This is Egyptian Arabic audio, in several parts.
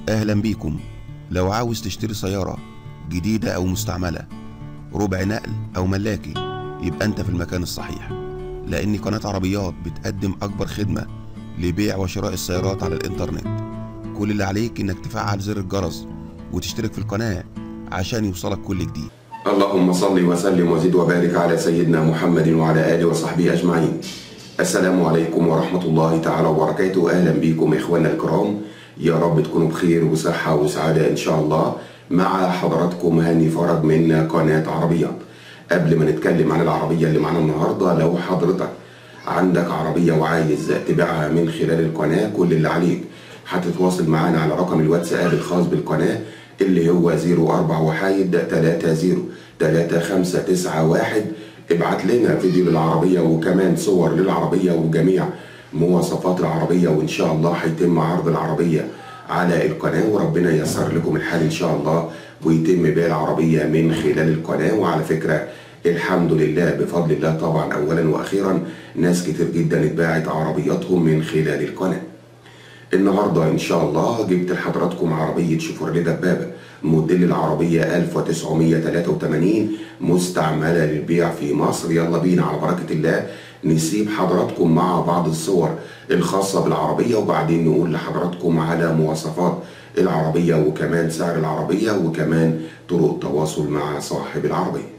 أهلا بيكم لو عاوز تشتري سيارة جديدة أو مستعملة ربع نقل أو ملاكي يبقى أنت في المكان الصحيح لأن قناة عربيات بتقدم أكبر خدمة لبيع وشراء السيارات على الإنترنت كل اللي عليك إنك تفعل زر الجرس وتشترك في القناة عشان يوصلك كل جديد اللهم صل وسلم وزد وبارك على سيدنا محمد وعلى آله وصحبه أجمعين السلام عليكم ورحمة الله تعالى وبركاته أهلا بكم إخواننا الكرام يا رب تكونوا بخير وصحة وسعادة إن شاء الله مع حضراتكم هاني فرج من قناة عربيات قبل ما نتكلم عن العربية اللي معانا النهاردة لو حضرتك عندك عربية وعايز تبيعها من خلال القناة كل اللي عليك هتتواصل معانا على رقم الواتساب الخاص بالقناة اللي هو 04 وحايد 30 3591 ابعت لنا فيديو للعربية وكمان صور للعربية وجميع مواصفات العربية وإن شاء الله هيتم عرض العربية على القناة وربنا ييسر لكم الحال إن شاء الله ويتم بيع العربية من خلال القناة وعلى فكرة الحمد لله بفضل الله طبعا أولا وأخيرا ناس كتير جدا اتباعت عربياتهم من خلال القناة النهارده ان شاء الله جبت لحضراتكم عربيه شيفروليه دبابه موديل العربيه 1983 مستعمله للبيع في مصر يلا بينا على بركه الله نسيب حضراتكم مع بعض الصور الخاصه بالعربيه وبعدين نقول لحضراتكم على مواصفات العربيه وكمان سعر العربيه وكمان طرق التواصل مع صاحب العربيه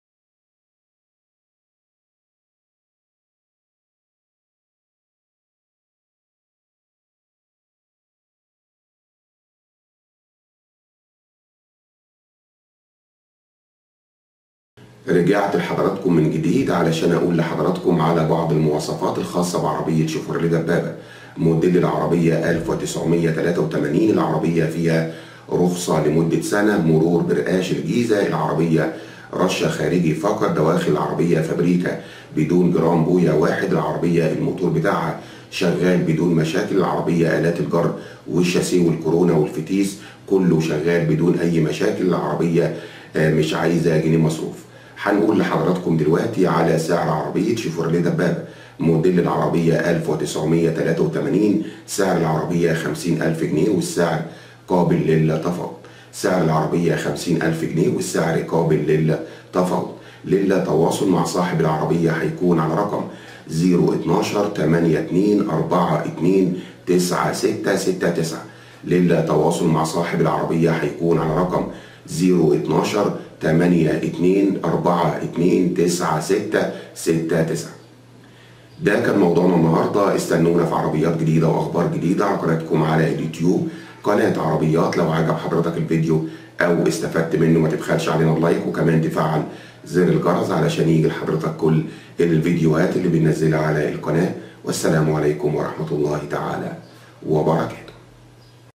رجعت لحضراتكم من جديد علشان اقول لحضراتكم على بعض المواصفات الخاصه بعربيه شيفروليه دبابه موديل العربيه 1983 العربيه فيها رخصه لمده سنه مرور برقاش الجيزه العربيه رشه خارجي فقط دواخل العربيه فابريكا بدون جرام بويا واحد العربيه الموتور بتاعها شغال بدون مشاكل العربيه الات الجر والشاسيه والكورونا والفتيس كله شغال بدون اي مشاكل العربيه مش عايزه جنيه مصروف هنقول لحضراتكم دلوقتي على سعر عربية شيفروليه دبابة موديل العربية 1983 سعر العربية 50000 جنيه والسعر قابل للتفاوض سعر العربية 50000 جنيه والسعر قابل للتفاوض للتواصل مع صاحب العربية هيكون على رقم 012 82 42 9669 للتواصل مع صاحب العربية هيكون على رقم 012 8 2 4 2 9 6 6 9 ده كان موضوعنا النهارده استنونا في عربيات جديده واخبار جديده على قناتكم على اليوتيوب قناه عربيات لو عجب حضرتك الفيديو او استفدت منه ما تبخلش علينا اللايك وكمان تفعل زر الجرس علشان يجي لحضرتك كل الفيديوهات اللي بننزلها على القناه والسلام عليكم ورحمه الله تعالى وبركاته